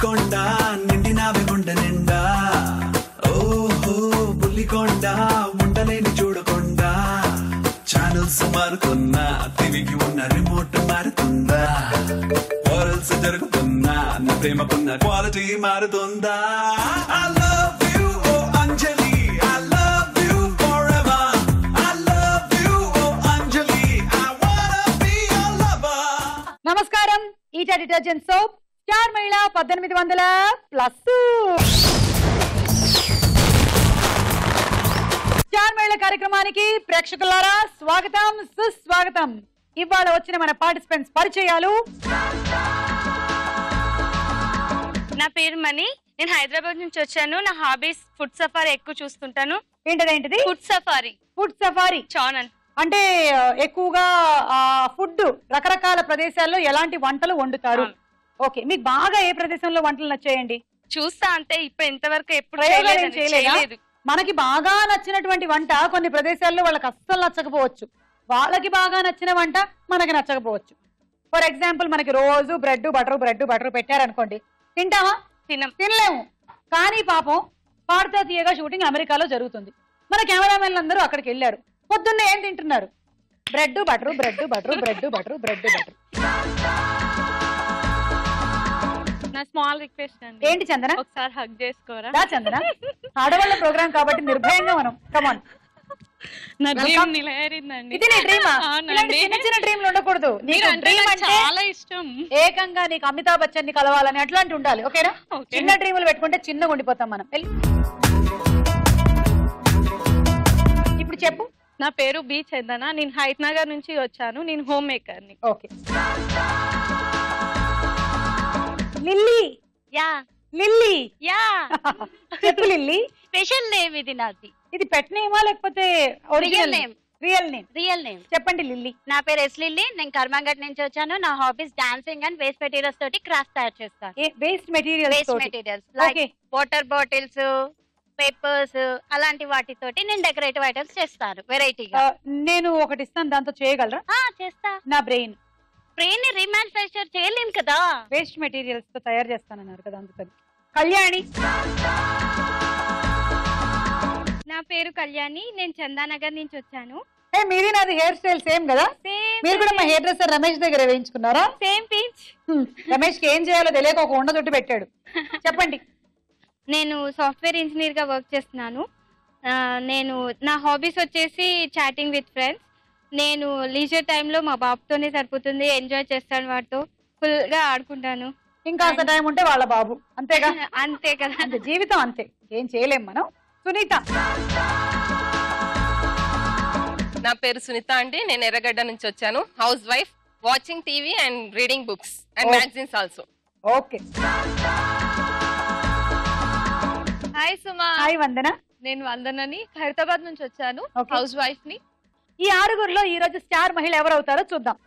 బుల్లికొండ నిండినావి గుండె నిండా ఓహో బుల్లికొండ ఉండలేని చూడకుండా ఛానల్స్ మారుతున్నా టీవీకి ఉన్న రిమోట్ మారుతుందా ఓరల్స్ జరుగుతున్నా నా ప్రేమకున్న క్వాలిటీ మారుతుందా I love you, oh Anjali I love you forever I love you, oh Anjali I wanna be your lover నమస్కారం ఈటా డిటర్జెంట్ సోప్ స్టార్ మహిళ పద్దెనిమిది వందల ప్లస్ స్టార్ మహిళ కార్యక్రమానికి ప్రేక్షకులారా స్వాగతం సుస్వాగతం ఇవాళ వచ్చిన మన పార్టిసిపెంట్స్ పరిచయాలు నా పేరు మణి నేను హైదరాబాద్ నుంచి వచ్చాను నా హాబీస్ ఫుడ్ సఫారీ ఎక్కువ చూస్తుంటాను ఏంటదేంటిది food safari food safari channel అంటే ఆ, ఎక్కువగా ఫుడ్ రకరకాల ప్రదేశాల్లో ఎలాంటి వంటలు వండుతారు అవును. ఓకే మీకు బాగా ఏ ప్రదేశంలో వంటలు నచ్చాయండి చూస్తా అంటే ఇప్పుడు ఇంతవరకు ఎప్పుడు ప్రయోగాలు ఏం చేయలేదండి, చేయలేదా? చేయలేదు మనకి బాగా నచ్చినటువంటి వంట కొన్ని ప్రదేశాల్లో వాళ్ళకి అస్సలు నచ్చకపోవచ్చు వాళ్ళకి బాగా నచ్చిన వంట మనకి నచ్చకపోవచ్చు ఫర్ ఎగ్జాంపుల్ మనకి రోజు బ్రెడ్ బటర్ బ్రెడ్ బటర్ పెట్టారనుకోండి తింటామా తినం తినలేము కానీ పాపం పాడుతా తీయగా షూటింగ్ అమెరికాలో జరుగుతుంది మన కెమెరామెన్లు అందరూ అక్కడికి వెళ్ళారు పొద్దున్న ఏం తింటున్నారు bread butter bread butter bread butter bread butter నా స్మాల్ రిక్వెస్ట్ అండి ఏంటి చందన ఒకసారి హగ్ చేసుకోరా దా చందన ఆడవాళ్ళ ప్రోగ్రామ్ కాబట్టి నిర్భయంగా మనం కమాన్ నా Welcome. డ్రీమ్ నిలవేరిందండి ఇది నీ డ్రీమా అవునండి. ఇలాంటి చిన్న చిన్న డ్రీమ్లు ఉండకూడదు మీరు నీకు అంటే డ్రీమ్ నాకు అంటే చాలా ఇష్టం ఏకంగా నీకు అమితాబ్ బచ్చన్ ని కలవాలని అట్లాంటి ఉండాలి ఓకేనా ఓకే. చిన్న డ్రీములు పెట్టుకుంటే చిన్నగా ఉండిపోతాం మనం వెళ్ళి ఇప్పుడు చెప్పు నా పేరు బి చందన నేను హైత్ నగర్ నుంచి వచ్చాను నేను హోమ్ మేకర్ ని okay Lilly yeah Lilly yeah చెప్పు లిల్లీ స్పెషల్ నేమ్ ఇది నాది ఇది పెట్ నేమా లేకపోతే original name. Real name real name చెప్పండి లిల్లీ నా పేరు ఎస్లిల్లీ నేను కర్మంగట్ నుంచి వచ్చాను నా hobbies dancing and waste materials తోటి క్రాఫ్ట్ తయారు చేస్తాను waste material waste materials like okay water bottles papers అలాంటి వాటితోటి నేను డెకరేటివ్ ఐటమ్స్ చేస్తాను వెరైటీగా నేను ఒకటి ఇస్తాను దాంతో చేయగలరా చేస్తా నా బ్రెయిన్ బ్రెయిన్ ని రీమాన్యుఫ్యాక్చర్ చేయలేం కదా వేస్ట్ మెటీరియల్స్ తో తయారు చేస్తానన్నారు కదా అందుకని కళ్యాణి నా పేరు కళ్యాణి నేను చందానగర్ నుంచి వచ్చాను ఏ మీది నాది హెయిర్ స్టైల్ సేమ్ కదా మీరు కూడా మా హెయిర్ డ్రెస్సర్ రమేష్ దగ్గర వేయించుకున్నారా సేమ్ పించ్ హ్మ్. రమేష్ కి ఏం చేయాలో తెలియక ఒక ఉండ చుట్టు పెట్టాడు చెప్పండి నేను సాఫ్ట్వేర్ ఇంజనీర్ గా వర్క్ చేస్తున్నాను ఆ, నేను నా హాబీస్ వచ్చేసి చాటింగ్ విత్ ఫ్రెండ్స్ నేను లీజర్ టైంలో మా బాబుతోనే సరిపోతుంది ఎంజాయ్ చేస్తాను వాటితో ఫుల్ గా ఆడుకుంటాను ఇంకా అంత టైం ఉంటే వాళ్ళ బాబు అంతేగా అంతే కదా అంతే జీవితం అంతే ఏం చేయలేం మనం సునీత నా పేరు సునీత అండి నేను ఎర్రగడ్డ నుంచి వచ్చాను house wife watching TV and reading books and Oh. Magazines also okay hi Suma hi Vandana నేను వందనని హైదరాబాద్ నుంచి వచ్చాను Okay. హౌస్ వైఫ్ ని ఈ ఆరుగురిలో ఈ రోజు స్టార్ మహిళ ఎవరు అవుతారో చూద్దాం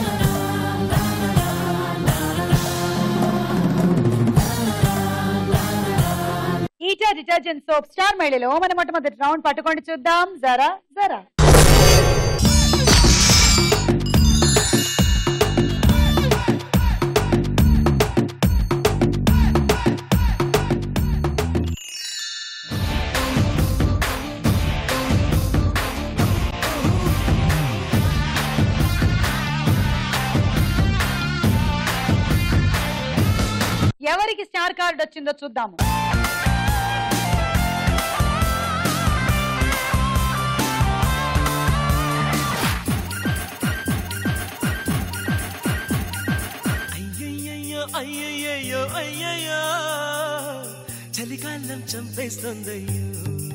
ఈటా డిటర్జెంట్ సోప్ స్టార్ మహిళలో మన మొట్టమొదటి రౌండ్ పట్టుకోండి చూద్దాం జరా జరా ఎవరికి స్టార్ కార్డ్ వచ్చిందో చూద్దాము అయ్యయ్యో అయ్యయ్యో అయ్యయ్యో చలికాలం చంపేస్తుందయ్యో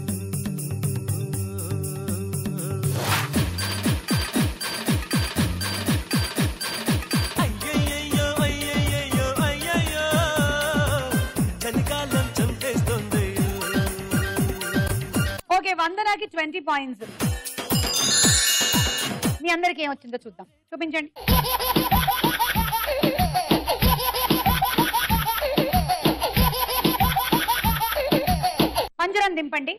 అయ్యయ్యో అయ్యయ్యో అయ్యయ్యో చలికాలం చంపేస్తుందయ్యో ఓకే వందనాకి ట్వంటీ పాయింట్స్ మీ అందరికి ఏం వచ్చిందో చూద్దాం చూపించండి పంజరం దింపండి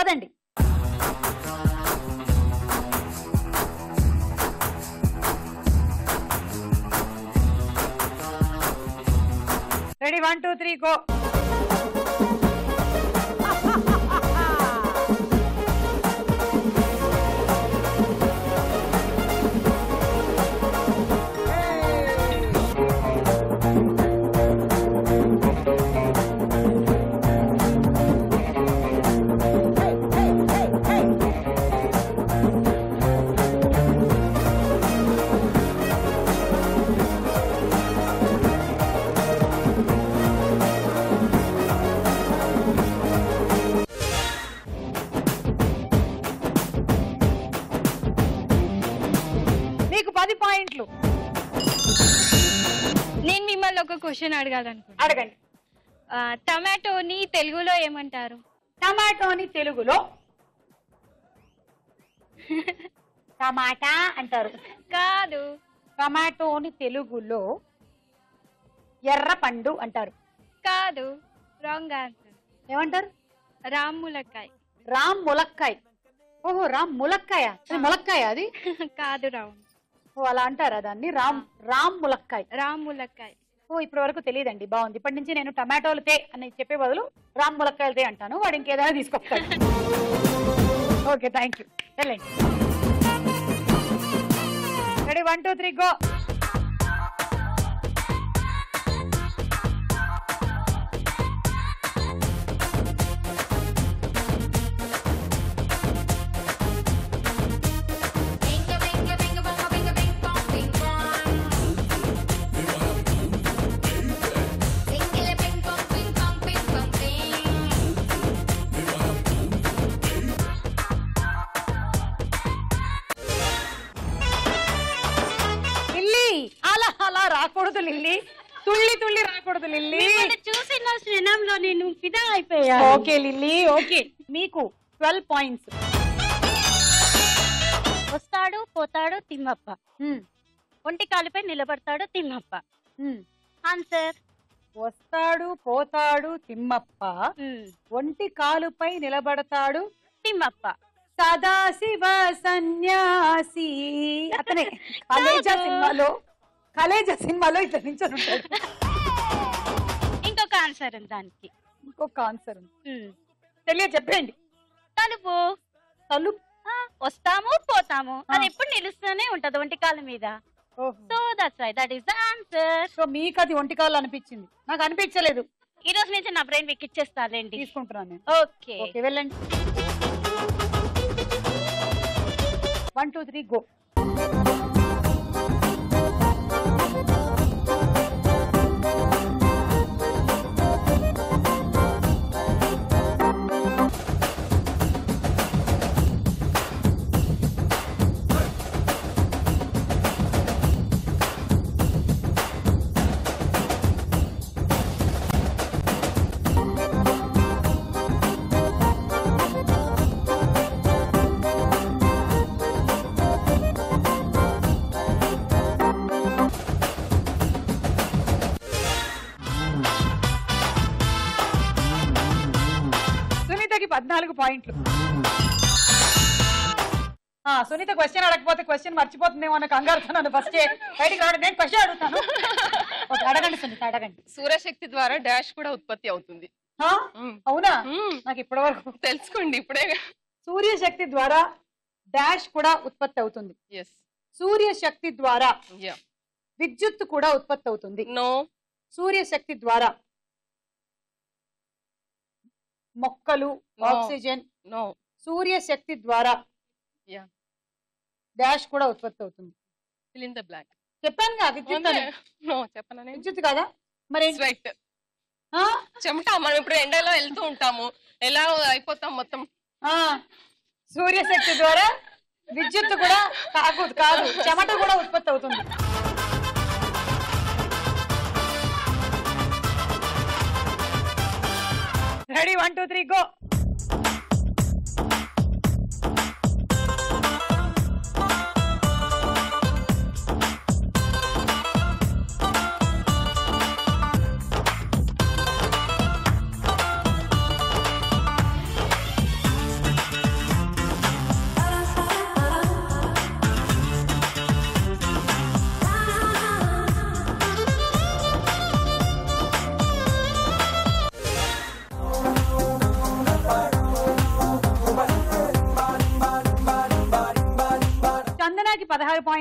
పదండి ready one two three go మీకు పది పాయింట్లు నేను మిమ్మల్ని ఒక క్వశ్చన్ అడగాలనుకుంటున్నాను అడగండి ఆ, టమాటోని తెలుగులో ఏమంటారు టమాటోని తెలుగులో టమాటా అంటారు కాదు టమాటోని తెలుగులో ఎర్ర పండు అంటారు కాదు రాంగ్ ఆన్సర్ ఏమంటారు రామ్ ములక్కాయ్ రామ్ ములక్కాయ్ ఓహో రామ్ ములక్కాయ అది ములక్కాయ అది కాదు రామ్ ఓ అలా అంటారా దాన్ని రామ్ రామ్ ములక్కాయ్ రామ్ ములక్కాయ్ ఓ ఇప్పటి వరకు తెలియదండి బాగుంది ఇప్పటి నుంచి నేను టమాటోలు తే అని చెప్పే బదులు రామ్ ములక్కాయలు తే అంటాను వాడు ఇంకేదైనా తీసుకొస్తాడు ఓకే థ్యాంక్ యూ వెళ్ళండి ready one two three go Lilly అలా అలా రాకూడదు లిల్లీ తుళ్ళి తుళ్ళి రాకూడదు లిల్లీ మిమ్మల్ని చూసిన క్షణంలో నేను ఫిదా అయిపోయా ఓకే లిల్లీ ఓకే మీకు ట్వెల్వ్ పాయింట్స్ వస్తాడు పోతాడు తిమ్మప్ప ఒంటి కాలుపై నిలబడతాడు తిమ్మప్ప ఆన్సర్ వస్తాడు పోతాడు తిమ్మప్ప ఒంటి కాలుపై నిలబడతాడు తిమ్మప్ప సదాశివ సన్యాసి అతనే కలేజా సినిమాలో కలేజా సినిమాలో ఇట్లా నించొని ఉంటాడు ఇంకొక ఆన్సర్ ఉంది దానికి ఇంకొక ఆన్సర్ ఉంది ఉమ్. తెలియ చెప్పండి తలుపు తలుపు ఆ, వస్తాము పోతాము ఆ. అది ఎప్పుడు నిలుస్తూనే ఉంటది ఒంటి కాలు మీద ఓహో. So that's why that is the answer so మీకు అది ఒంటి కాలు అనిపించింది నాకు అనిపించలేదు ఈ రోజు నుంచి నా బ్రెయిన్ మీకు ఇచ్చేస్తానండి తీసుకుంటున్నాను నేను ఓకే ఓకే వెళ్ళండి వన్ టూ త్రీ గో సునీతకి పద్నాలుగు పాయింట్లు ఆ, సునీత క్వశ్చన్ అడగకపోతే క్వశ్చన్ మర్చిపోతుందేమో అన్న కంగారుతో నన్ను ఫస్ట్ బయటికి రావడం నేను క్వశ్చన్ అడుగుతాను ఓకే, అడగండి సునీత అడగండి సూర్యశక్తి ద్వారా డాష్ కూడా ఉత్పత్తి అవుతుంది ఆ? మ్మ్. అవునా మ్మ్. నాకు ఇప్పటివరకు తెలుసుకోండి ఇప్పుడే సూర్యశక్తి ద్వారా డాష్ కూడా ఉత్పత్తి అవుతుంది ఎస్ సూర్యశక్తి ద్వారా యా విద్యుత్ కూడా ఉత్పత్తి అవుతుంది నో సూర్యశక్తి ద్వారా మొక్కలు No. ఆక్సిజన్ నో సూర్యశక్తి ద్వారా Yeah. డాష్ కూడా ఉత్పత్తి అవుతుంది ఫిల్ ఇన్ ద బ్లాక్ చెప్పాను విద్యుత్ అని నో చెప్పనా విద్యుత్ కదా మరి ఏంటి? స్వెట్ ఆ? చెమట మనం ఇప్పుడు ఎండలో వెళ్తూ ఉంటాము ఎలా అయిపోతాం మొత్తం ఆ. సూర్యశక్తి ద్వారా విద్యుత్ కూడా కాదు కాదు చెమట కూడా ఉత్పత్తి అవుతుంది ready one two three go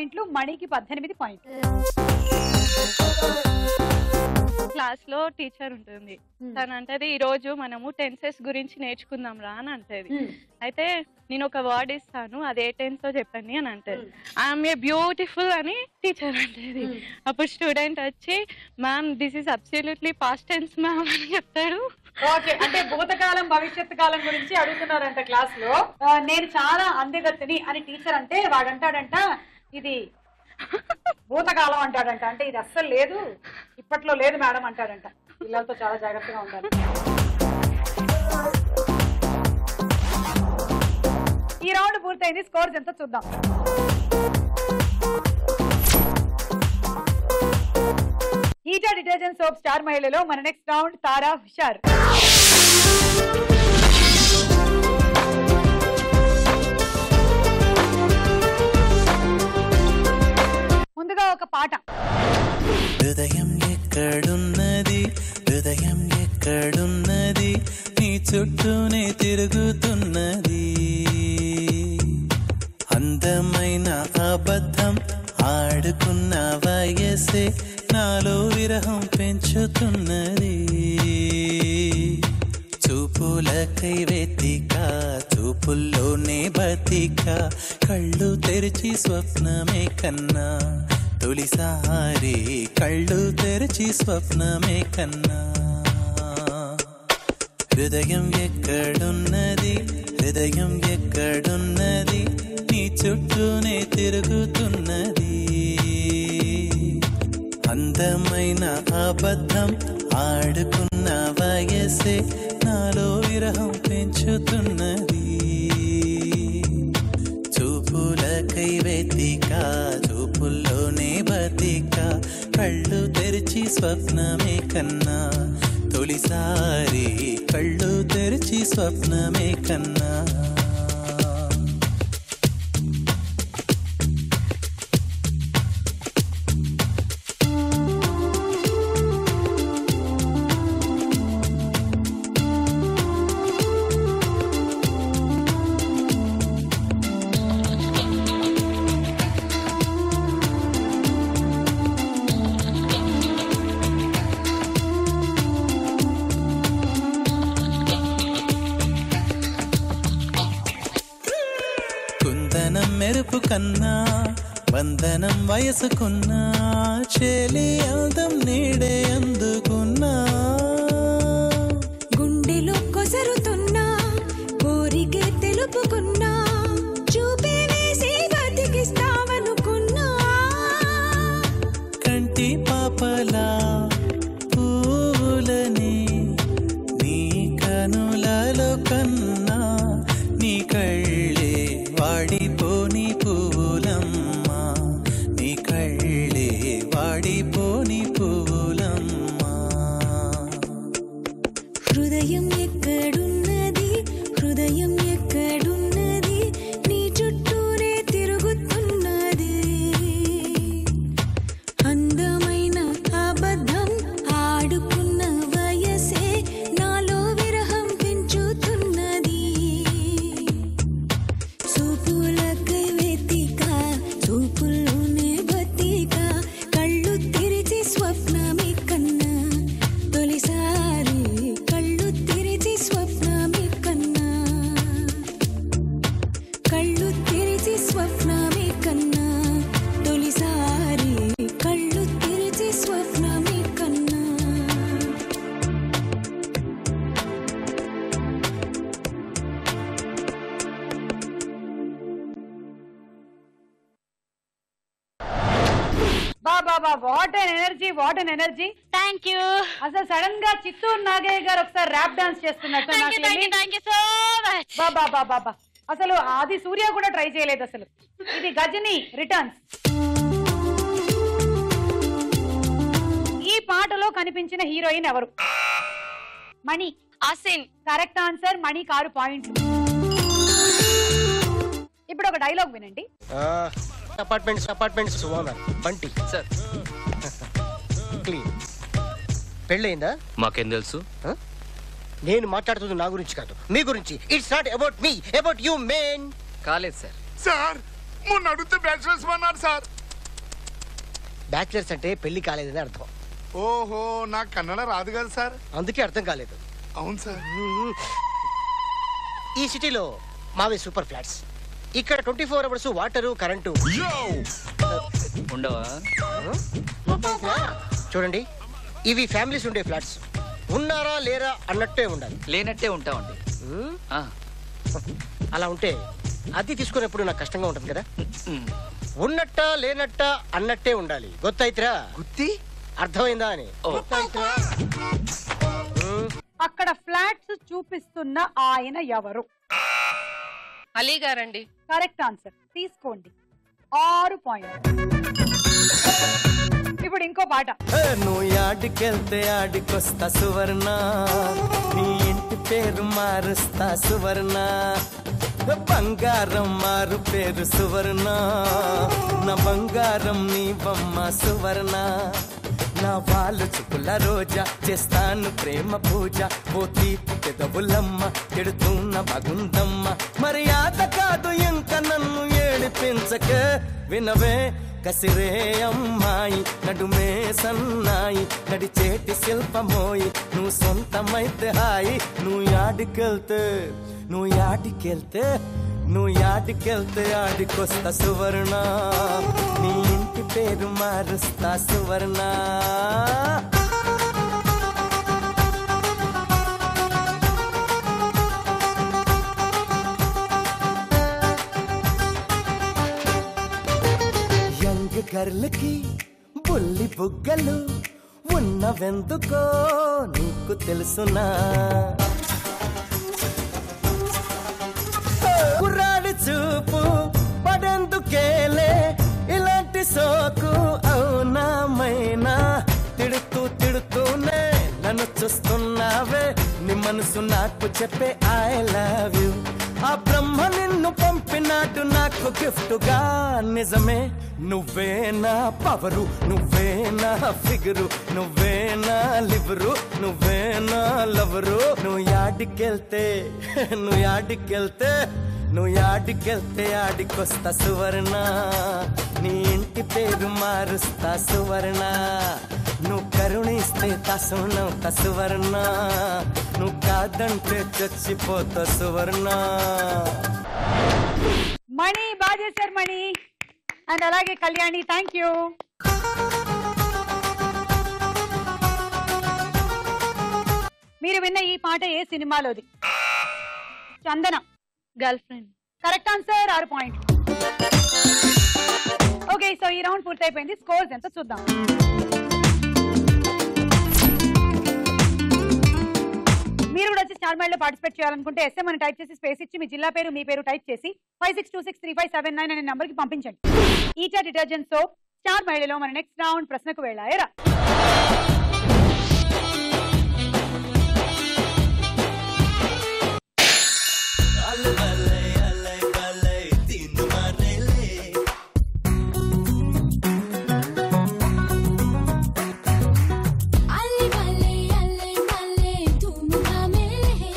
పాయింట్లు మణికి పద్దెనిమిది పాయింట్లు క్లాస్ లో టీచర్ ఉంటుంది తను అంటది ఈ రోజు మనము టెన్సెస్ గురించి నేర్చుకుందాం రా అని అంటది అయితే నేను ఒక వర్డ్ ఇస్తాను అది ఏ టెన్స్ తో చెప్పండి అని అంటది ఐఎమ్ ఏ బ్యూటిఫుల్ అని టీచర్ అంటది అప్పుడు స్టూడెంట్ వచ్చి ma'am this is absolutely past tense ma'am అని చెప్తాడు ఓకే అంటే భూతకాలం భవిష్యత్తు కాలం గురించి అడుగుతున్నారంట క్లాస్ లో ఆ, నేను చాలా అందగత్తిని అని టీచర్ అంటే వాడంటాడంట ఇది భూతకాలం అంటాడంట అంటే ఇది అస్సలు లేదు ఇప్పట్లో లేదు మేడం అంటాడంట పిల్లలతో చాలా జాగ్రత్తగా ఉండాలి ఈ రౌండ్ పూర్తయింది స్కోర్స్ ఎంత చూద్దాం ఈటా డిటర్జెంట్ సోప్ స్టార్ మహిళలో మన నెక్స్ట్ రౌండ్ తారా హుషార్ ముందుగా ఒక పాట హృదయం ఎక్కడున్నది హృదయం ఎక్కడున్నది నీ చుట్టూనే తిరుగుతున్నది అందమైన అబద్ధం ఆడుకున్న వయసే నాలో విరహం పెంచుతున్నది చూపులకై వెతిక చూపుల్లోనే బతిక కళ్ళు తెరిచి స్వప్నమే కన్నా తొలిసారి కళ్ళు తెరిచి స్వప్నమే కన్నా హృదయం ఎక్కడున్నది హృదయం ఎక్కడున్నది నీ చుట్టూనే తిరుగుతున్నది అందమైన అబద్ధం ఆడుకున్న వయసే నాలో విరహం పెంచుతున్నది చూపులకై వెతిక చూపుల్లోనే బతిక కళ్ళు తెరిచి స్వప్నమే కన్నా తొలిసారి కళ్ళు తెరిచి స్వప్నమే కన్నా కుందనం మెరుపు కన్నా వందనం వయసుకున్నా చేలి అందం నీడే అందుకున్నా గుండెలో కొసరుతున్నా కోరికే తెలుపుకున్నా చూపే వేసి బతికిస్తావనుకున్నా కంటి పాపలా పూలని నీ కనులలో కన్నా నీ కళ్ళే వాడిపోని పూలమ్మా నీ కళ్ళే వాడిపోని పూలమ్మా హృదయం ఎక్కడున్నది హృదయం ఎక్కడున్నది నీ చుట్టూరే తిరుగుతున్నది అందమైన అబద్ధం ఆడుకున్న వయసే నాలో విరహం పెంచుతున్నది చూపులకై వెతిక చూపుల్లోనే బతిక కళ్ళు తెరిచి స్వప్నమే కన్నా తొలిసారి కళ్ళు తెరిచి స్వప్నమే కన్నా కళ్ళు తెరిచి స్వప్నమే కన్నా తొలిసారి కళ్ళు తెరిచి స్వప్నమే కన్నా బా బా బా what an energy what an energy thank you అసలు సడన్ గా చిత్తూరు నాగయ్య గారు ఒకసారి ర్యాప్ డాన్స్ చేస్తున్నట్టు థ్యాంక్ యూ నాకు థ్యాంక్ యూ ఏమీ- థ్యాంక్ యూ సో మచ్ బా బా బా బా బా అసలు అది సూర్య కూడా ట్రై చేయలేదు అసలు ఇది గజని రిటర్న్స్ ఈ పాటలో కనిపించిన హీరోయిన్ ఎవరు మణి ఆసిన్ కరెక్ట్ ఆన్సర్ మణి కారు పాయింట్లు ఇప్పుడు ఒక డైలాగ్ వినండి apartments apartments owner Bunty sir clean పెళ్ళయిందా మాకేం తెలుసు నేను మాట్లాడుతుంది నా గురించి కాదు మీ గురించి it's not about me about you main కాలేదు సార్ సార్ మొన్న అడిగితే బ్యాచులర్స్ అన్నారు సార్ బ్యాచిలర్స్ అంటే పెళ్లి కాలేదని అర్థం ఓహో నాకు కన్నడ రాదు కదా సార్ అందుకే అర్థం కాలేదు అవును సార్ ఈ సిటీలో మావి సూపర్ ఫ్లాట్స్ ఇక్కడ twenty four hours water current ఉండవా చూడండి ఇవి ఫ్యామిలీస్ ఉండే ఫ్లాట్స్ ఉన్నారా లేరా అన్నట్టే ఉండాలి లేనట్టే ఉంటామండి ఆ, అలా ఉంటే అద్దె తీసుకునేప్పుడు నాకు కష్టంగా ఉంటుంది కదా ఉన్నట్ట లేనట్ట అన్నట్టే ఉండాలి గొత్తైత్రా గుత్తి అర్థమైందా అని అక్కడ ఫ్లాట్స్ చూపిస్తున్న ఆయన ఎవరు అలీ గారండి కరెక్ట్ ఆన్సర్ తీసుకోండి ఆరు పాయింట్ ఇప్పుడు ఇంకో పాట నువ్వు ఆడికెళ్తే ఆడికొస్తా సువర్ణ నీ ఇంటి పేరు మారుస్తా సువర్ణ బంగారం మారు పేరు సువర్ణ నా బంగారం నీ బొమ్మ సువర్ణ నా వాళ్ళు చుకుల రోజా చేస్తాను ప్రేమ పూజ ఓ తీపి పెదవులమ్మ ఎడుతున్న బాగుందమ్మ మర్యాద కాదు ఇంకా నన్ను ఏడిపించక వినవే కసిరే అమ్మాయి నడుమే సన్నాయి నడిచేటి శిల్పమోయి నువ్వు సొంతమైతే హాయి నువ్వు యాడికెళ్తే నువ్వు యాడికెళ్తే నువ్వు యాడికెళ్తే ఆడికొస్తా సువర్ణ నీ ఇంటి పేరు మారుస్తా సువర్ణ యంగ్ గర్ల్కి బుల్లి బుగ్గలు ఉన్నవెందుకో నీకు తెలుసునా కుర్రాడి చూపు పడెందుకేలే ఇలాంటి సోకు అవునామైనా తిడుతూ తిడుతూనే నన్ను చూస్తున్నావే నీ మనసు నాకు చెప్పే ఐ లవ్ యూ ఆ బ్రహ్మ నిన్ను పంపినాడు నాకు గిఫ్ట్ గా నిజమే నువ్వే నా పవరు నువ్వే నా ఫిగరు నువ్వే నా లివరు నువ్వే నా లవరు నువ్వు యాడికెళ్తే నువ్వు యాడికెళ్తే నువ్వు యాడికెళ్తే ఆడికొస్తా సువర్ణ నీ ఇంటి పేరు మారుస్తా సువర్ణ నువ్వు కరుణిస్తే తసునవుతా సువర్ణ నువ్వు కాదంటే చచ్చిపోతా సువర్ణ మణి బాగా చేశారు మణి అండ్ అలాగే కళ్యాణి థ్యాంక్ యూ మీరు విన్న ఈ పాట ఏ సినిమాలోది Chandana girlfriend correct answer ఆరు పాయింట్ ఓకే సో ఈ రౌండ్ పూర్తయిపోయింది స్కోర్స్ ఎంత చూద్దాం మీరు కూడా వచ్చి స్టార్ మైల్ లో పార్టిసిపేట్ చేయాలనుకుంటే ఎస్ఎం అని టైప్ చేసి స్పేస్ ఇచ్చి మీ జిల్లా పేరు మీ పేరు టైప్ చేసి five six two six three five seven nine అనే నంబర్ కి పంపించండి ఈటా డిటర్జెంట్ సోప్ స్టార్ మైళ్ళలో మన నెక్స్ట్ రౌండ్ ప్రశ్నకు వెళ్ళాయరా అల్లె వల్లే అల్లె వల్లే తుమ్ముగా మేలే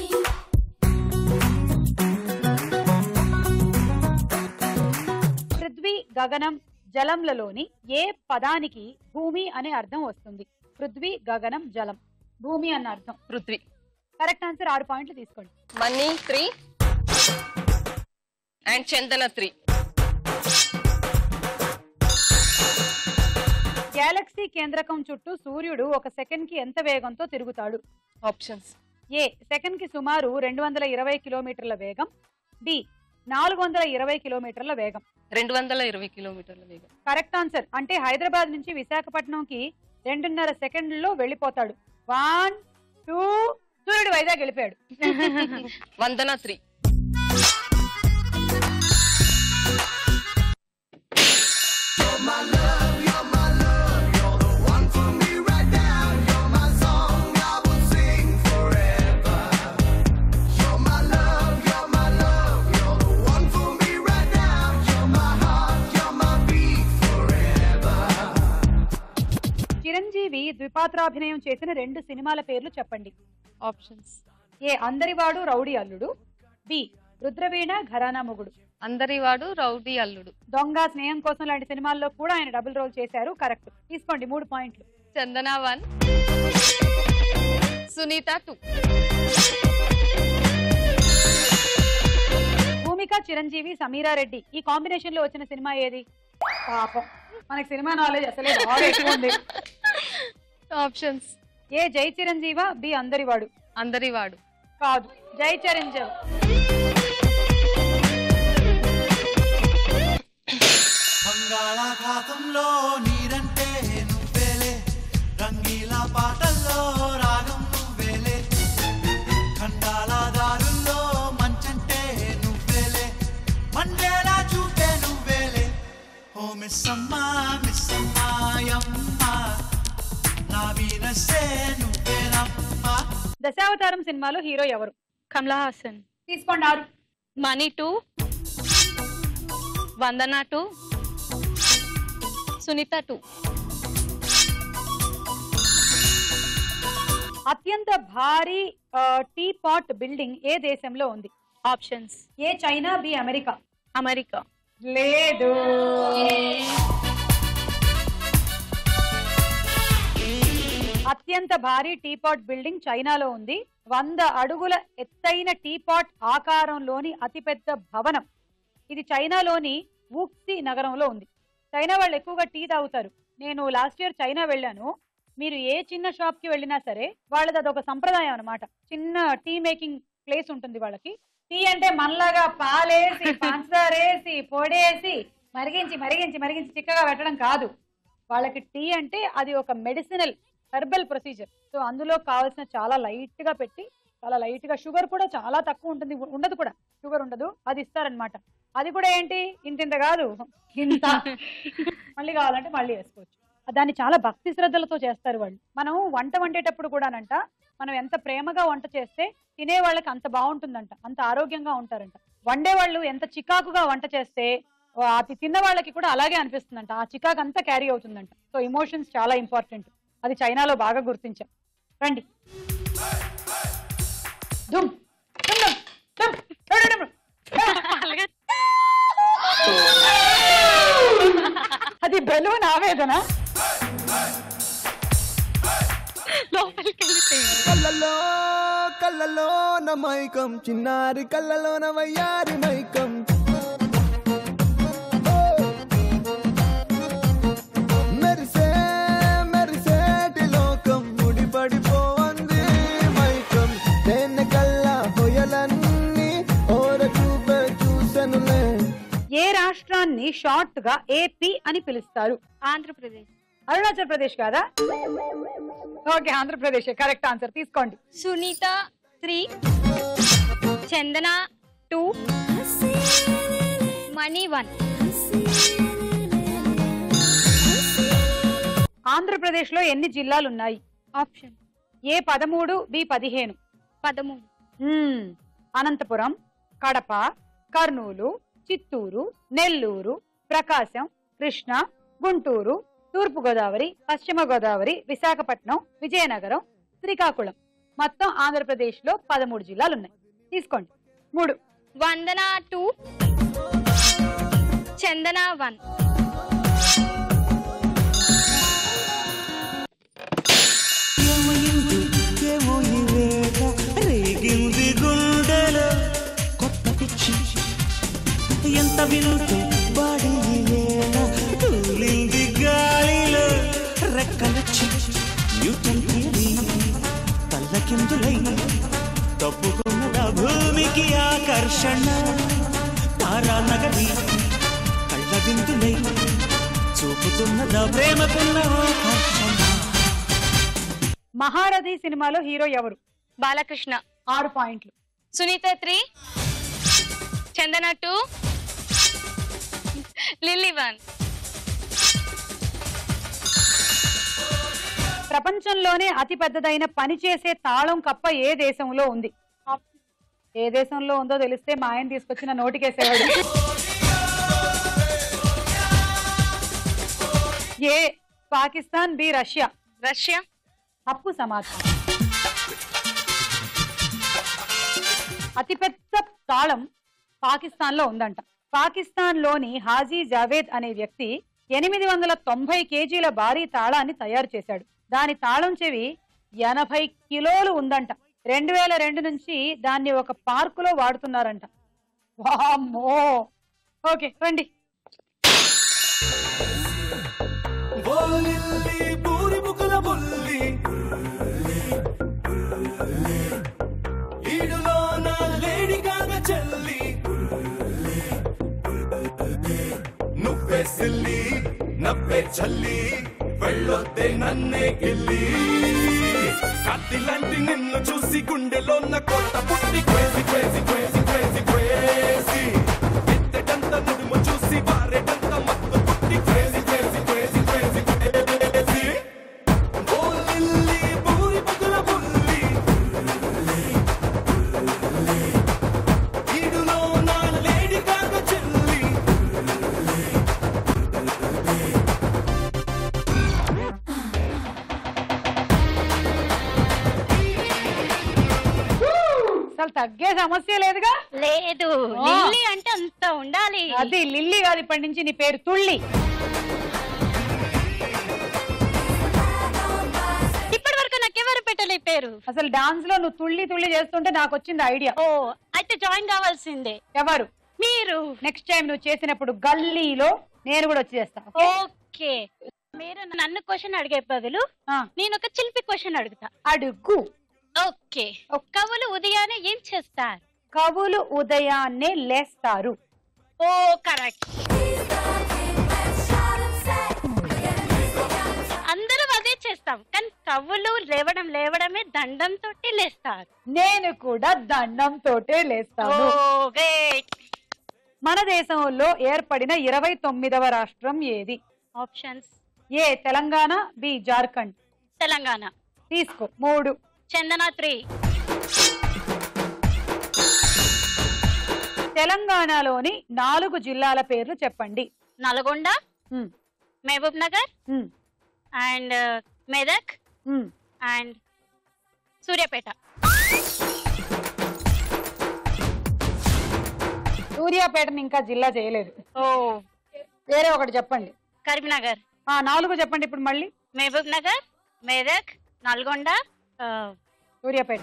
పృథ్వీ గగనం జలంలలోని ఏ పదానికి భూమి అనే అర్థం వస్తుంది పృథ్వీ గగనం జలం భూమి అన్న అర్థం పృథ్వీ కరెక్ట్ ఆన్సర్ ఆరు పాయింట్లు తీసుకోండి Mani three and Chandana three galaxy కేంద్రకం చుట్టూ సూర్యుడు ఒక సెకండ్ కి ఎంత వేగంతో తిరుగుతాడు ఆప్షన్స్ ఏ సెకండ్ కి సుమారు రెండు వందల ఇరవై కిలోమీటర్ల వేగం బి నాలుగు వందల ఇరవై కిలోమీటర్ల వేగం రెండు వందల ఇరవై కిలోమీటర్ల వేగం కరెక్ట్ ఆన్సర్ అంటే హైదరాబాద్ నుంచి విశాఖపట్నంకి రెండున్నర సెకండ్లో వెళ్ళిపోతాడు వన్ టూ సూర్యుడు వైజాగ్ వెళ్ళిపోయాడు వందన త్రీ చిరంజీవి ద్విపాత్రాభినయం చేసిన రెండు సినిమాల పేర్లు చెప్పండి options A Andarivaadu Rowdy Alludu B Rudraveena Gharana Mogudu Andari వాడు రౌడీ అల్లుడు దొంగ స్నేహం కోసం లాంటి సినిమాల్లో కూడా ఆయన డబుల్ రోల్ చేశారు కరెక్ట్ తీసుకోండి మూడు పాయింట్లు చందన వన్ సునీత టూ భూమిక చిరంజీవి సమీరా రెడ్డి ఈ కాంబినేషన్ లో వచ్చిన సినిమా ఏది పాపం మనకి సినిమా నాలెడ్జ్ అసలే బాగా ఎక్కువ ఉంది ఆప్షన్స్ ఏ జై చిరంజీవా బి అందరివాడు అందరి వాడు కాదు జై చిరంజీవి బంగాళాఖాతంలో నీరంటే నువ్వేలే రంగీలా పాటల్లో రాగం నువ్వేలే ఖండాల దారుల్లో మంచంటే నువ్వేలే మండేలా చూపే నువ్వేలే ఓ మిస్ అమ్మా మిస్ అమ్మాయమ్మ నా వీనసే నువ్వేనమ్మా దశావతారం సినిమాలో హీరో ఎవరు కమలా హాసన్ తీసుకోండి ఆరు Mani two Vandana two Sunitha two అత్యంత భారీ ఆ, టీ పాట్ బిల్డింగ్ ఏ దేశంలో ఉంది options A China B America America లేదు అత్యంత భారీ టీ పాట్ బిల్డింగ్ చైనాలో ఉంది వంద అడుగుల ఎత్తైన టీ పాట్ ఆకారంలోని అతిపెద్ద భవనం ఇది చైనాలోని వుక్సి నగరంలో ఉంది చైనా వాళ్ళు ఎక్కువగా టీ తాగుతారు నేను లాస్ట్ ఇయర్ చైనా వెళ్ళాను మీరు ఏ చిన్న షాప్ కి వెళ్ళినా సరే వాళ్ళది అదొక సంప్రదాయం అన్నమాట చిన్న టీ మేకింగ్ ప్లేస్ ఉంటుంది వాళ్ళకి టీ అంటే మనలాగా పాలేసి పంచదార వేసి పొడేసి మరిగించి మరిగించి మరిగించి చిక్కగా పెట్టడం కాదు వాళ్ళకి టీ అంటే అది ఒక మెడిసినల్ హెర్బల్ ప్రొసీజర్ సో అందులో కావాల్సిన చాలా లైట్ గా పెట్టి చాలా లైట్ గా షుగర్ కూడా చాలా తక్కువ ఉంటుంది ఉ- ఉండదు కూడా షుగర్ ఉండదు అది ఇస్తారనమాట అది కూడా ఏంటి ఇంత ఇంత కాదు ఇంత మళ్ళీ కావాలంటే మళ్ళీ వేసుకోవచ్చు దాన్ని చాలా భక్తి శ్రద్ధలతో చేస్తారు వాళ్ళు మనం వంట వండేటప్పుడు కూడానంట మనం ఎంత ప్రేమగా వంట చేస్తే తినే వాళ్ళకి అంత బాగుంటుందంట అంత ఆరోగ్యంగా ఉంటారంట వండే వాళ్ళు ఎంత చికాకుగా వంట చేస్తే ఆ, అది తిన్న వాళ్ళకి కూడా అలాగే అనిపిస్తుందంట ఆ చికాకు అంతా క్యారీ అవుతుందంట సో ఇమోషన్స్ చాలా ఇంపార్టెంట్ అది చైనాలో బాగా గుర్తించాం రండి దుమ్ దుమ్ దుమ్ దుమ్ డుమ్ డుమ్ డుమ్. అది బెలూన్ ఆవేదన కళ్ళలో కళ్ళలో నా మైకం చిన్నారి కళ్ళలో నా వయ్యారి మైకం మెరిసే మెరిసేటి లోకం ముడిపడిపోవంది మైకం తేనె కళ్ళ హొయలన్నీ ఓర చూపే చూసెనులే ఏ రాష్ట్రాన్ని షార్ట్ గా ఏపీ అని పిలుస్తారు ఆంధ్రప్రదేశ్ అరుణాచల్ ప్రదేశ్ కాదా ఓకే ఆంధ్రప్రదేశ్ కరెక్ట్ ఆన్సర్ తీసుకోండి Sunitha three Chandana two Mani one Andhra Pradesh లో ఎన్ని జిల్లాలు ఉన్నాయి ఆప్షన్ ఏ పదమూడు బి పదిహేను పదమూడు మ్మ్. అనంతపురం కడప కర్నూలు చిత్తూరు నెల్లూరు ప్రకాశం కృష్ణా గుంటూరు తూర్పు గోదావరి పశ్చిమ గోదావరి విశాఖపట్నం విజయనగరం శ్రీకాకుళం మొత్తం ఆంధ్రప్రదేశ్ లో పదమూడు జిల్లాలు ఉన్నాయి తీసుకోండి మూడు వందన టూ చందన వన్ ఏమో ఈ వేళ రేగింది గుండెలో కొత్త పిచ్చి ఎంత వింటూ బాడీ ఈ వేళ తూలింది గాలిలో రెక్కలొచ్చి న్యూటన్ థియరీ తల్లకిందులై తప్పుకున్నదా భూమికి ఆకర్షణ తారా నగరి కళ్ళ విందులై చూపుతున్నదా ప్రేమకున్న ఆకర్షణ మహారథి సినిమాలో హీరో ఎవరు బాలకృష్ణ ఆరు పాయింట్లు Sunitha three Chandana two Lilly one ప్రపంచంలోనే అతి పెద్దదైన పనిచేసే తాళం కప్ప ఏ దేశంలో ఉంది ఏ దేశంలో ఉందో తెలిస్తే మా ఆయన తీసుకొచ్చిన నోటికేసేవాడు A Pakistan B Russia Russia తప్పు సమాధానం అతిపెద్ద తాళం పాకిస్తాన్ లో ఉందంట పాకిస్తాన్ లోని హాజీ జావేద్ అనే వ్యక్తి ఎనిమిది వందల తొంభై కేజీల భారీ తాళాన్ని తయారు చేశాడు దాని తాళం చెవి ఎనభై కిలోలు ఉందంట రెండు వేల రెండు నుంచి దాన్ని ఒక పార్కులో వాడుతున్నారంట వామ్మో ఓకే రండి బోలిల్లి పూరి ముకుల బుల్లి ఈడులో నా లేడి కాగ చెల్లి నువ్వే సిల్లి నవ్వే చల్లి వెళ్ళొద్దే నన్నే గిల్లి కత్తిలాంటి నిన్ను చూసి గుండెలో నా కొత్త పుట్టి crazy crazy crazy crazy crazy ఎత్తడంత నుడుము చూసి వారేటంత మత్తు పుట్టి crazy crazy crazy crazy crazy ఓ లిల్లీ బూరి బుగుల బుల్లి ఈడులో నా లేడి కాక చెల్లి అసలు తగ్గే సమస్య లేదుగా లేదు ఆ. లిల్లీ అంటే అంత ఉండాలి అది లిల్లీ కాదు ఇప్పటి నుంచి నీ పేరు తుళ్ళి ఇప్పటి వరకు నాకెవరు పెట్టలే పేరు అసలు డాన్స్ లో నువ్వు తుళ్ళి తుళ్ళి చేస్తుంటే నాకు వచ్చింది ఐడియా ఓ అయితే జాయిన్ కావాల్సిందే ఎవరు మీరు నెక్స్ట్ టైం నువ్వు చేసినప్పుడు గల్లీలో నేను కూడా వచ్చి చేస్తా ఓకే మీరు నన్ను క్వశ్చన్ అడిగే బదులు నేను ఒక చిలిపి క్వశ్చన్ అడుగుతా అడుగు ఓకే కవులు ఉదయాన్నే ఏం చేస్తారు కవులు ఉదయాన్నే లేస్తారు ఓ కరెక్ట్ అందరం అదే చేస్తాం కానీ కవులు లేవడం లేవడమే దండం తోటి లేస్తారు నేను కూడా దండం తోటే లేస్తాను ఓ గ్రేట్ మన దేశంలో ఏర్పడిన ఇరవై తొమ్మిదవ రాష్ట్రం ఏది options A Telangana B Jharkhand Telangana తీసుకో మూడు చందన త్రీ తెలంగాణలోని నాలుగు జిల్లాల పేర్లు చెప్పండి Nalgonda um, Mahbubnagar um, and Medak um. And Suryapet సూర్యాపేటని ఇంకా జిల్లా చేయలేదు ఓ వేరే ఒకటి చెప్పండి కరీంనగర్ ఆ నాలుగు చెప్పండి ఇప్పుడు మళ్ళీ మహబూబ్ నగర్ మెదక్ నల్గొండ ఆ, Suryapet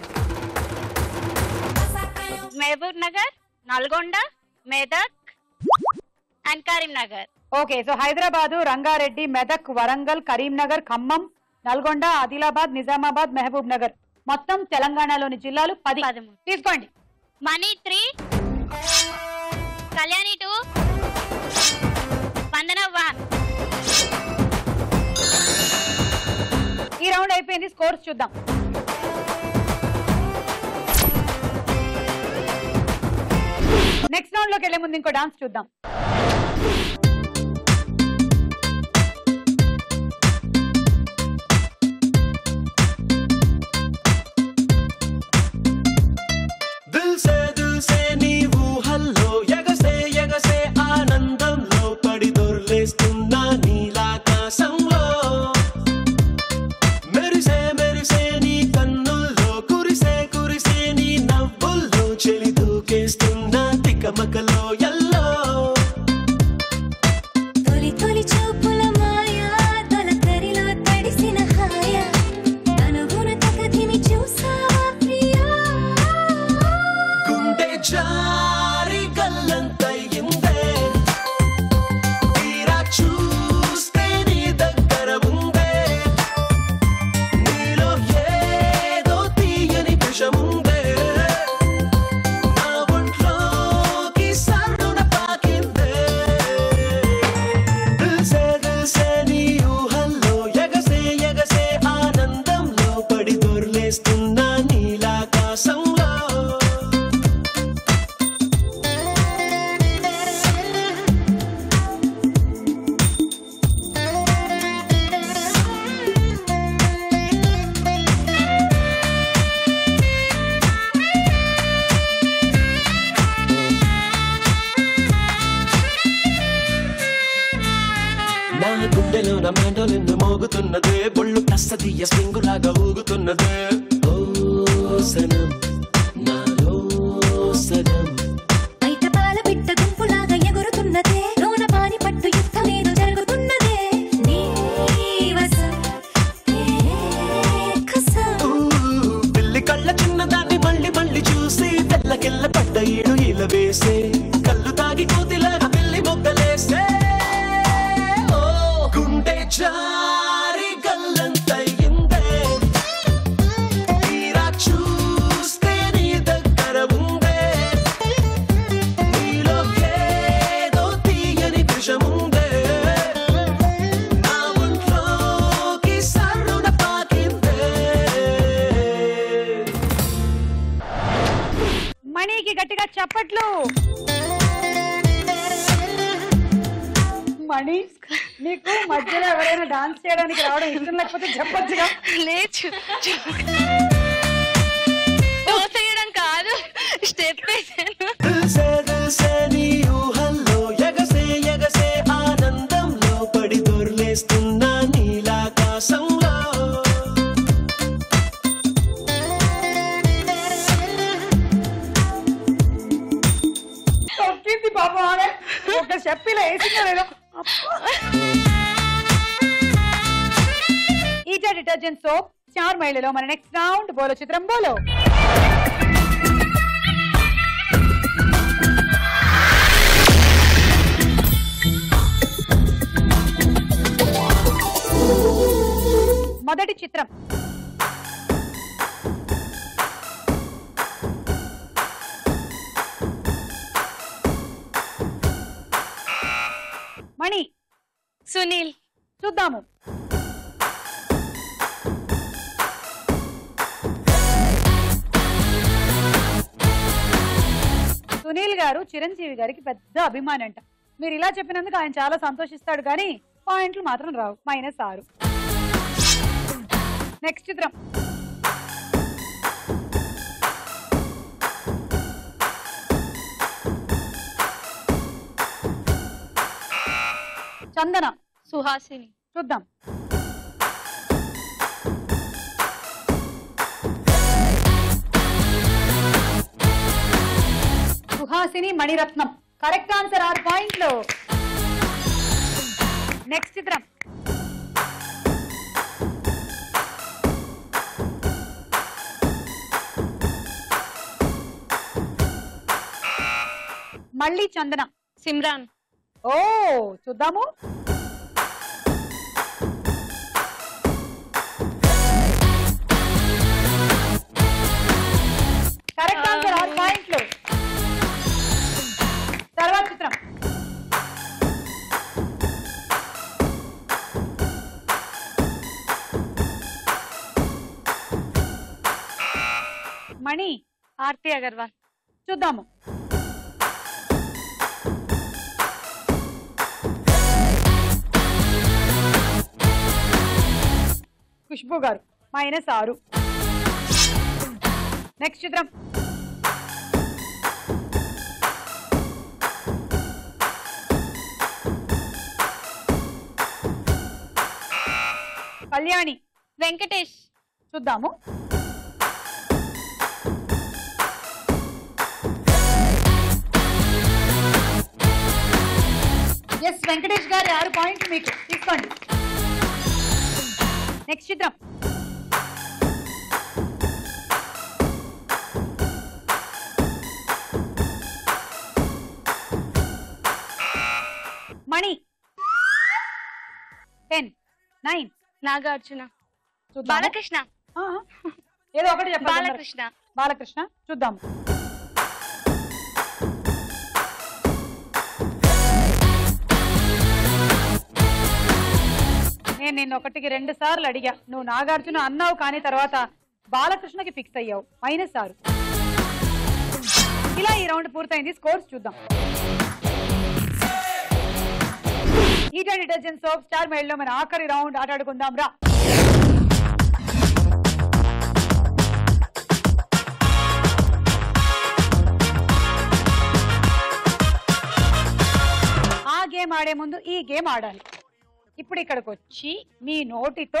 Mahbubnagar Nalgonda Medak and Karimnagar okay so Hyderabad Rangareddy Medak Warangal Karimnagar Khammam Nalgonda Adilabad Nizamabad Mahbubnagar మొత్తం తెలంగాణలోని జిల్లాలు పది తీసుకోండి Mani three Kalyani two Vandana one ఈ రౌండ్ అయిపోయింది స్కోర్స్ చూద్దాం నెక్స్ట్ రౌండ్ లోకి వెళ్లే ముందు ఇంకో డాన్స్ చూద్దాం దిల్ సే దిల్ సే నీ ఊహల్లో ఎగసే ఎగసే ఆనందంలో పడి దొర్లేస్తున్నా నీలాకాశంలో మెరిసే మెరిసే నీ కన్నుల్లో కురిసే కురిసే నీ నవ్వుల్లో చెలి దూకేస్తున్నా తికమకలో ఎల్లో తొలి తొలి చూపుల మాయా తొలకరిలో తడిసిన హాయ తనువున తకధిమి చూసావా ప్రియా గుండె జారి గల్లంతయిందే తీరా చూస్తే నీ దగ్గర ఉందే నీలో ఏదో తీయని విషముందే నా ఒంట్లోకి సర్రున పాకిందే దిల్సే దిల్సే నీ ఊహల్లో ఎగసే ఎగసే ఆనందంలో పడి దొర్లేస్తున్నా నీలాకాశంలో నా గుండెలో నా మెండోలెన్ను మోగుతున్నదే బొళ్ళు కస్తదీయ స్ప్రింగులాగా ఊగుతున్నదే ఓ సనం నాలో సగం బయట పాల పిట్ట గుంపులాగా ఎగురు చేసే కళ్ళు తాగి కోతిలాగా పిల్లి మొగ్గలేసే ఓ గుండె జారి గల్లంతయిందే తీరా చూస్తే నీ దగ్గర ఉందే నీలో ఏదో తీయని విషముందే నా ఒంట్లోకి సర్రున పాకిందే మణికి గట్టిగా చప్పట్లు మణి నీకు మధ్యలో ఎవరైనా డాన్స్ చేయడానికి రావడం ఇష్టం లేకపోతే చెప్పొచ్చుగా లేచు తోసేయడం కాదు స్టెప్ వేసాను దిల్సే దిల్సే నీ ఊహల్లో ఎగసే ఎగసే ఆనందంలో పడి దొర్లేస్తున్నా నీలాకాశంలో తొక్కింది పాపం ఆమె ఒక చెప్పిలా వేసిందో లేదో ఈటా డిటర్జెంట్ సోప్ స్టార్ మహిళలో మన నెక్స్ట్ రౌండ్ బోలో చిత్రం బోలో మొదటి చిత్రం మణి సునీల్ చూద్దాము సునీల్ గారు చిరంజీవి గారికి పెద్ద అభిమాని అంట మీరు ఇలా చెప్పినందుకు ఆయన చాలా సంతోషిస్తాడు కానీ పాయింట్లు మాత్రం రావు మైనస్ ఆరు నెక్స్ట్ చిత్రం చందన సుహాసిని చూద్దాం సుహాసిని మణిరత్నం కరెక్ట్ ఆన్సర్ ఆరు పాయింట్లు నెక్స్ట్ చిత్రం మళ్ళీ చందన సిమ్రాన్ ఓ చూద్దాము కరెక్ట్ ఆన్సర్ ఆరు పాయింట్లు తర్వాత చిత్రం మణి ఆర్తి అగర్వాల్ చూద్దాము ఖుష్బు గారు మైనస్ ఆరు నెక్స్ట్ చిత్రం కళ్యాణి వెంకటేష్ చూద్దాము ఎస్ వెంకటేష్ గారి ఆరు పాయింట్లు మీకు తీసుకోండి నెక్స్ట్ చిత్రం మణి టెన్ నైన్ నాగార్జున చూద్దాము. బాలకృష్ణ ఆ, ఏదో ఒకటి చెప్పాలి బాలకృష్ణ బాలకృష్ణ చూద్దాం నేను నిన్న ఒకటికి రెండు సార్లు అడిగా నువ్వు నాగార్జున అన్నావు కానీ తర్వాత బాలకృష్ణకి ఫిక్స్ అయ్యావు మైనస్ ఆరు ఇలా ఈ రౌండ్ పూర్తయింది స్కోర్స్ చూద్దాం ఈటా డిటర్జెంట్ సోప్ స్టార్ మైల్ లో మన ఆఖరి రౌండ్ ఆటాడుకుందాం రా ఆ గేమ్ ఆడే ముందు ఈ గేమ్ ఆడాలి ఇప్పుడు ఇక్కడికి వచ్చి మీ నోటితో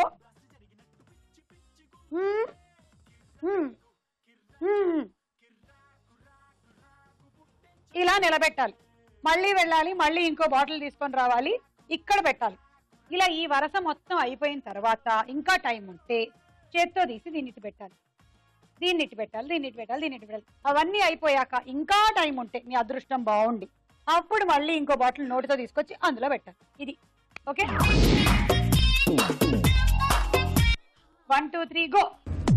మ్మ్, మ్మ్, మ్మ్. ఇలా నిలబెట్టాలి మళ్ళీ వెళ్ళాలి మళ్ళీ ఇంకో బాటిల్ తీసుకొని రావాలి ఇక్కడ పెట్టాలి ఇలా ఈ వరస మొత్తం అయిపోయిన తర్వాత ఇంకా టైం ఉంటే చేత్తో తీసి దీన్ని ఇటు పెట్టాలి దీన్ని ఇటు పెట్టాలి దీన్ని ఇటు పెట్టాలి దీన్ని ఇటు పెట్టాలి అవన్నీ అయిపోయాక ఇంకా టైం ఉంటే మీ అదృష్టం బాగుండి అప్పుడు మళ్ళీ ఇంకో బాటిల్ నోటితో తీసుకొచ్చి అందులో పెట్టాలి ఇది okay one two three go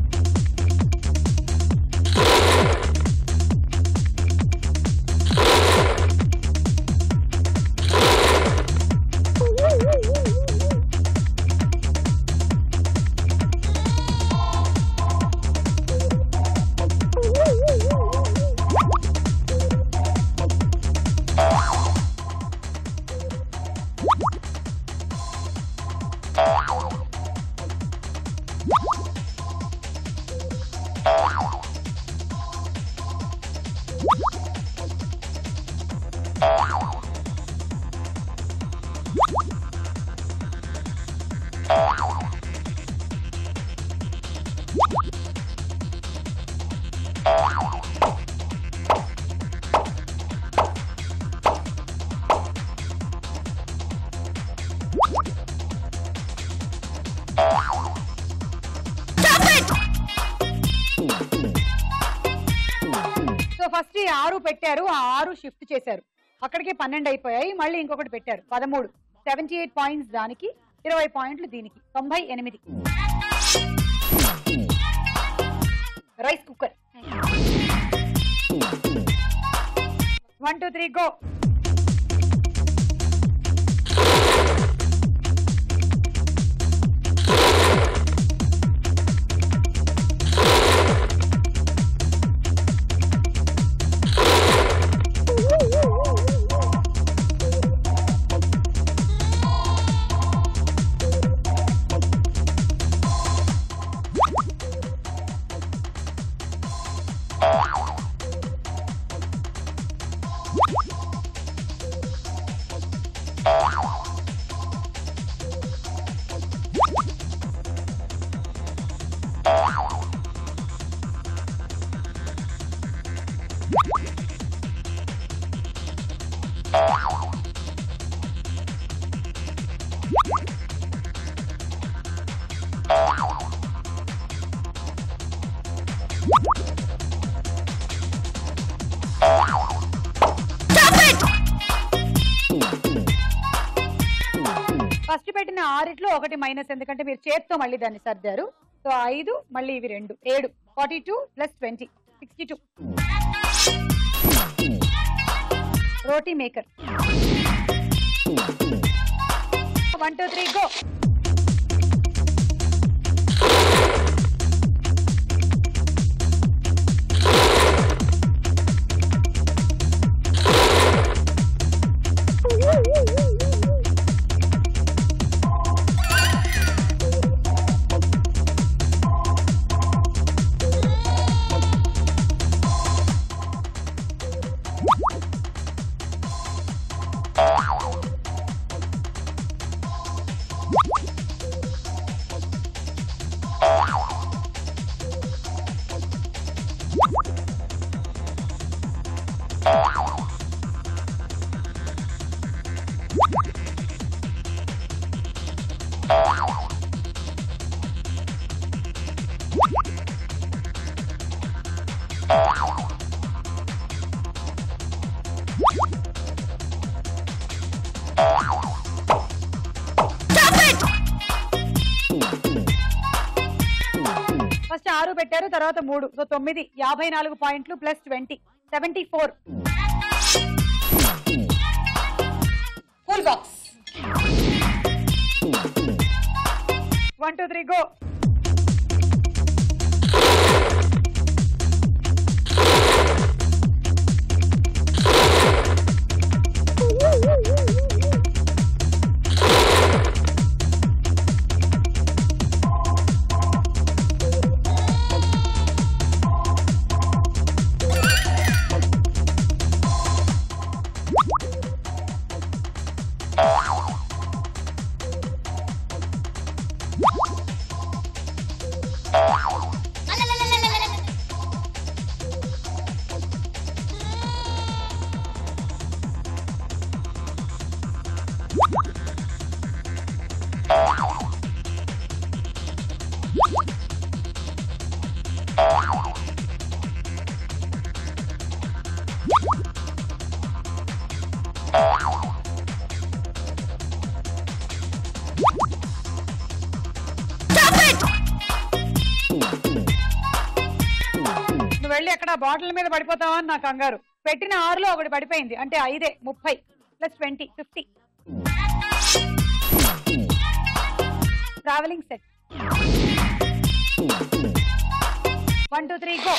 so first ఈ ఆరు పెట్టారు ఆ ఆరు షిఫ్ట్ చేశారు అక్కడికి పన్నెండు అయిపోయాయి మళ్ళీ ఇంకొకటి పెట్టారు పదమూడు సెవెంటీ ఎయిట్ పాయింట్స్ దానికి ఇరవై పాయింట్లు దీనికి తొంభై ఎనిమిది rice cooker one two three go first పెట్టిన ఆరిట్లో ఒకటి మైనస్ ఎందుకంటే మీరు చేత్తో మళ్ళీ దాన్ని సర్దారు సో ఐదు మళ్ళీ ఇవి రెండు ఏడు forty two plus twenty sixty two roti maker one two three go first ఆరు పెట్టారు తర్వాత మూడు సో తొమ్మిది యాభై నాలుగు పాయింట్లు plus twenty seventy four full box one two three go మళ్ళీ అక్కడ బాటిల్ మీద పడిపోతావా అని నాకు కంగారు పెట్టిన ఆరులో ఒకటి పడిపోయింది అంటే ఐదే ముప్పై plus twenty fifty travelling set one two three go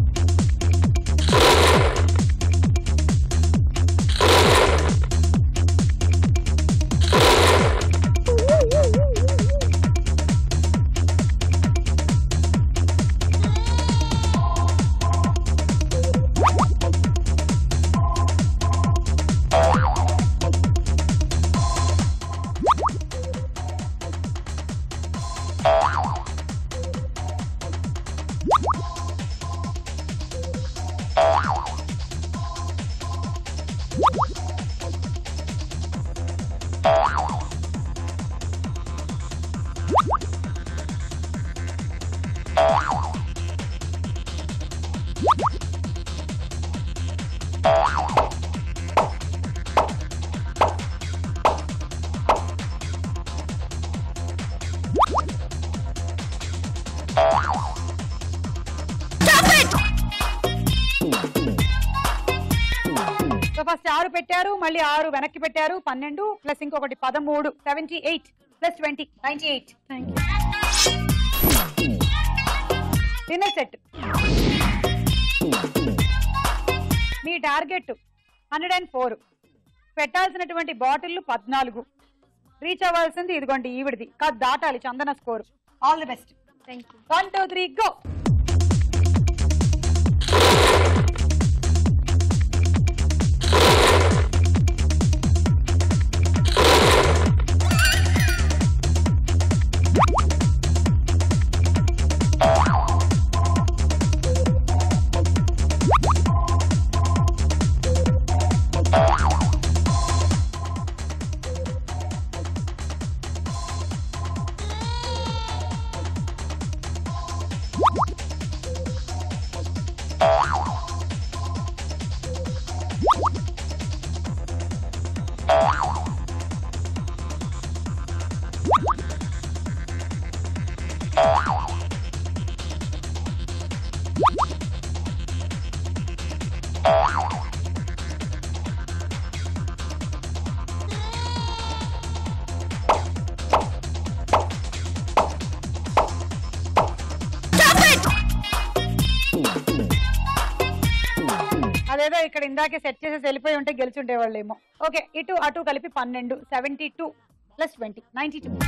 so first ఆరు పెట్టారు మళ్ళీ ఆరు వెనక్కి పెట్టారు పన్నెండు ప్లస్ ఇంకొకటి పదమూడు seventy eight plus twenty ninety eight dinner set మీ టార్గెట్ హండ్రెడ్ అండ్ ఫోర్ పెట్టాల్సినటువంటి బాటిల్లు పద్నాలుగు రీచ్ అవ్వాల్సింది ఇదిగోండి ఈవిడిది కాదు దాటాలి Chandana score all the best thank you one two three go అదేదో ఇక్కడ ఇందాకే సెట్ చేసి వెళ్ళిపోయి ఉంటే గెలిచుండేవాళ్ళేమో ఓకే ఇటు అటు కలిపి పన్నెండు seventy two plus twenty ninety two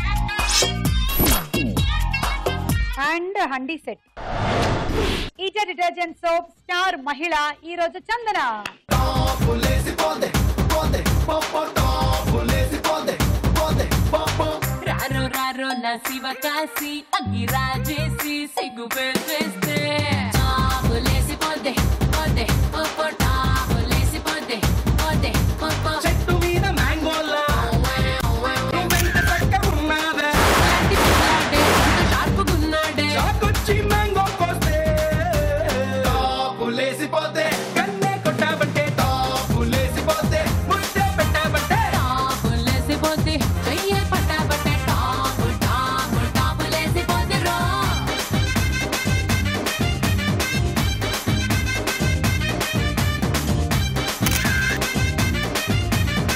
and handi set ఈచర్ డిటర్జెంట్ సోప్ స్టార్ మహిళ ఈ రోజు చందన రారో రారో నా శివ కాసి అగ్గి రాజేసి సిగ్గు పెట్టేస్తే టాపులేసి పోతే పోతే పోపో టాపులేసి పోతే పోతే పోపో చెట్టు మీద మ్యాంగోలా నువ్వెంత చక్కగున్నావే షార్పుగున్నాడే చాకొచ్చి మ్యాంగో కోస్తే టాపులేసిపోతే కన్నే కొట్టాబంటే టాపులేసిపోతే ముద్దే పెట్టాబంటే టాపులేసి పోతే